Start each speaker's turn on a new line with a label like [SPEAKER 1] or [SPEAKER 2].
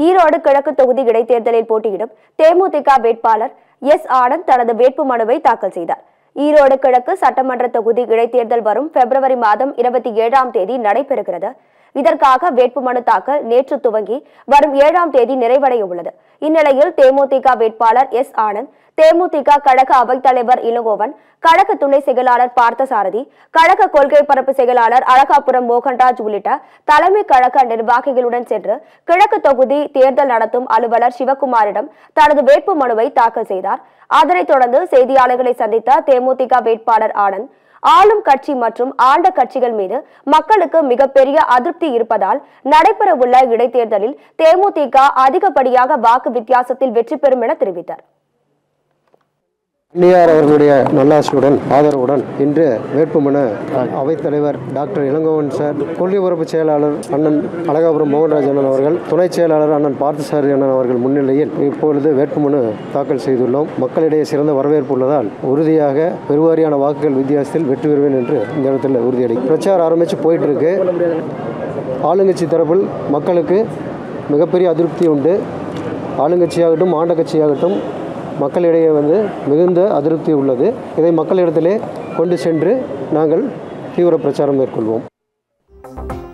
[SPEAKER 1] ஈரோடு கிழக்கு தொகுதி இடைத்தேர்தலில் போட்டியிடும் தேமுதிக வேட்பாளர் எஸ் ஆனந்த் தனது வேட்பு மனுவை தாக்கல் செய்தார் ஈரோடு கிழக்கு சட்டமன்ற தொகுதி இடைத்தேர்தல் வரும் பிப்ரவரி மாதம் இருபத்தி ஏழாம் தேதி நடைபெறுகிறது இதற்காக வேட்புமனு தாக்கல் நேற்று துவங்கி வரும் ஏழாம் தேதி நிறைவடைய உள்ளது இந்நிலையில் தேமுதிக வேட்பாளர் எஸ் ஆனந்த் தேமுதிக கழக அவைத்தலைவர் இளங்கோவன் கழக துணை செயலாளர் பார்த்தசாரதி கழக கொள்கை பரப்பு செயலாளர் அழகாபுரம் மோகன்ராஜ் உள்ளிட்ட தலைமை கழக நிர்வாகிகளுடன் சென்று கிழக்கு தொகுதி தேர்தல் நடத்தும் அலுவலர் சிவகுமாரிடம் தனது வேட்பு மனுவை தாக்கல் செய்தார் அதனைத் தொடர்ந்து செய்தியாளர்களை சந்தித்த தேமுதிக வேட்பாளர் ஆனந்த் ஆளும் கட்சி மற்றும் ஆண்ட கட்சிகள் மீது மக்களுக்கு மிகப்பெரிய அதிருப்தி இருப்பதால் நடைபெறவுள்ள இடைத்தேர்தலில் தேமுதிக அதிகப்படியாக வாக்கு வித்தியாசத்தில் வெற்றி பெறும் என தெரிவித்தார்
[SPEAKER 2] அந்நியார் அவர்களுடைய நல்லாசியுடன் ஆதரவுடன் இன்று வேட்புமனு அவைத்தலைவர் டாக்டர் இளங்கோவன் சார் கொள்கை பரப்பு செயலாளர் அண்ணன் அழகாபுரம் மோகன்ராஜ் அண்ணன் அவர்கள் துணை செயலாளர் அண்ணன் பார்த்தசாரதி அண்ணன் அவர்கள் முன்னிலையில் இப்பொழுது வேட்புமனு தாக்கல் செய்துள்ளோம் மக்களிடையே சிறந்த வரவேற்பு உள்ளதால் உறுதியாக பெருவாரியான வாக்குகள் வித்தியாசத்தில் வெற்றி பெறுவேன் என்று இந்த இடத்துல உறுதியளி பிரச்சாரம் ஆரம்பித்து போயிட்டு இருக்கு ஆளுங்கட்சி தரப்பில் மக்களுக்கு மிகப்பெரிய அதிருப்தி உண்டு ஆளுங்கட்சியாகட்டும் ஆண்ட கட்சியாகட்டும் மக்களிடையே வந்து மிகுந்த அதிருப்தி உள்ளது இதை மக்களிடத்திலே கொண்டு சென்று நாங்கள் தீவிர பிரச்சாரம் மேற்கொள்வோம்